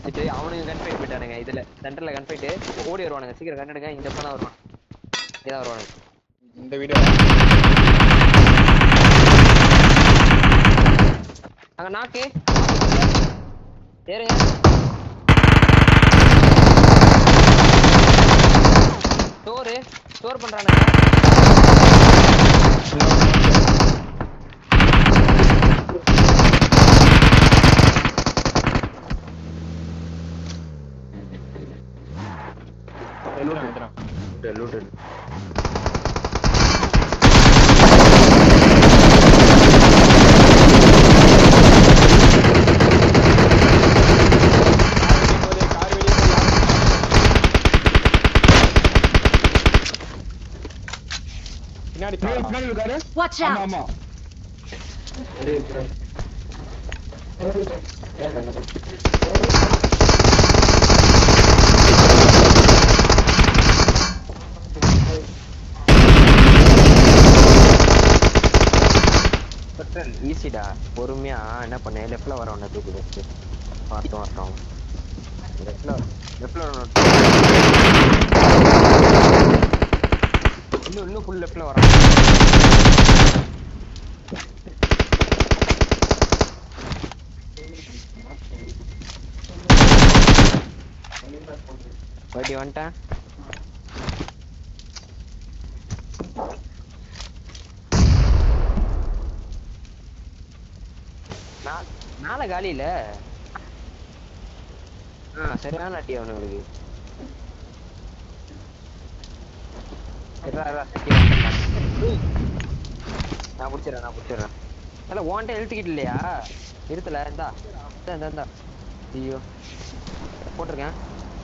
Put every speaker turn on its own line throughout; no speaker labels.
Opposite அவனுங்க கன் fight போயிட்டானுங்க இதுல சென்டர்ல கன் ஃபைட் ஓடி வருவானுங்க சீக்கிரம் கன் எடுங்க இந்த பக்கம் தான் வருவான் இதான் வருவானுங்க
இந்த வீடியோ
அங்க நாக்கு ஏறுங்க ஸ்டோரு ஸ்டோர் பண்றானுங்க
வந்துடும்
லூட்டு
கார் வெளியே போலாம் பின்னாடி
பின்னாடி
பாரு.
பின்னாடி இருக்காரு
Watch
ஆமா
out!
ஆமா
ஈஸிடா பொறுமையா என்ன பண்ண லெஃப்ட்ல வர ஒண்ணு தூக்குது வரட்டும் வரட்டும் லெஃப்ட்ல லெஃப்ட்ல இன்னும் இன்னும் ஃபுல் லெஃப்ட்ல வரான் வண்டி வந்துட்டேன் நா- நாளை காலியில ஆ சரியான அட்டி அவனுங்களுக்கு இருடா, இருடா, சரி, வந்துடலாம். ஏய். நான் பிடிச்சிடுறேன் நான் பிடிச்சிடுறேன் அல்ல ஓன்ட்ட இழுத்துக்கிட்டு இல்லையா இருத்தல இந்தா இந்தா, இந்தா இந்தா ஐயோ போட்டிருக்கேன்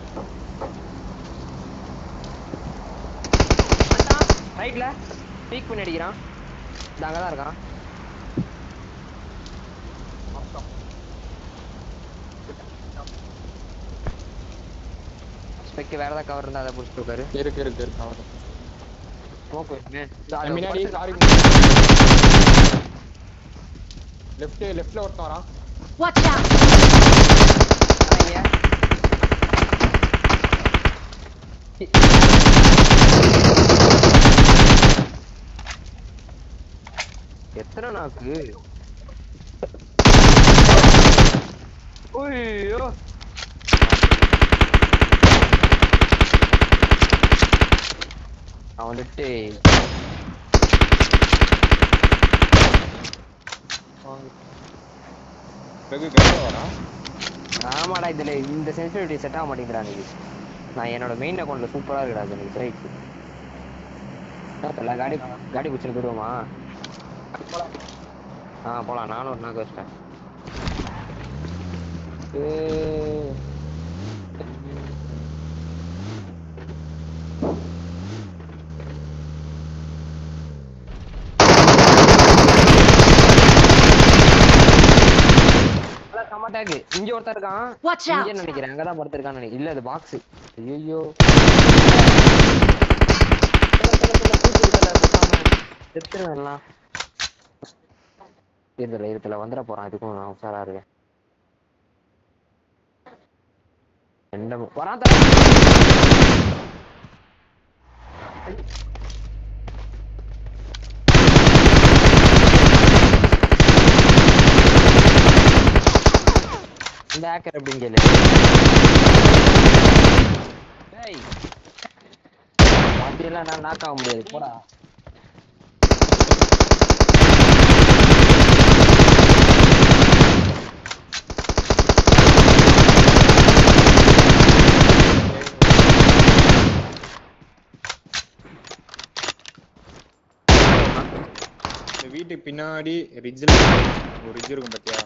ரைட்ல பீக் பண்ணி அடிக்கிறான் இந்த அங்கதான் இருக்கான் ஸ்பெக் வேற ஏதாவது கவர் இருந்தா அதை புடிச்சிட்டு உட்காரு
இருக்கு இருக்கு இருக்கு அவ்வளோ
ஸ்மோக் வைங்க
முன்னாடி காரி லெஃப்ட் லெஃப்ட்ல ஒருத்தன் வரான்
Watch out!
எத்தனை நாக்கு ஐயோ அவன் வந்துட்டு
வெகு கரெக்டாக வரான்
ஆமாடா இதுல இந்த சென்சிட்டிவிட்டி செட் ஆக மாட்டேங்கிறா நீ நான் என்னோட மெயின் அக்கௌண்ட்ல சூப்பரா இருக்குடா அது எனக்கு ரைட் தெரியல காடி காடி பிடிச்சிட்டு போயிடுவோமா ஆ போலாம் நானும் ஒரு நாக்கு வச்சிட்டேன் ஏய். அதான் செம tag. இங்க ஒருத்தன் இருக்கான்
Watch out!
இங்க நினைக்கிறேன் அங்கதான் படுத்திருக்கான்னு நினைக்கிறேன் இல்ல அது பாக்ஸ் ஐயோ செத்துருவேன் எல்லாம் இருதல இருதல வந்துட போறான் இதுக்கும் நான் உஷாரா இருக்கேன் எந்த மு- வரான் தர இந்த ஹேக்கர் அப்படின்னு கேளு டேய் அப்படியெல்லாம் நான் knock ஆக முடியாது போடா
இந்த வீட்டுக்கு பின்னாடி ரிட்ஜில் ஒரு ரிட்ஜ் இருக்கும் பார்த்தியா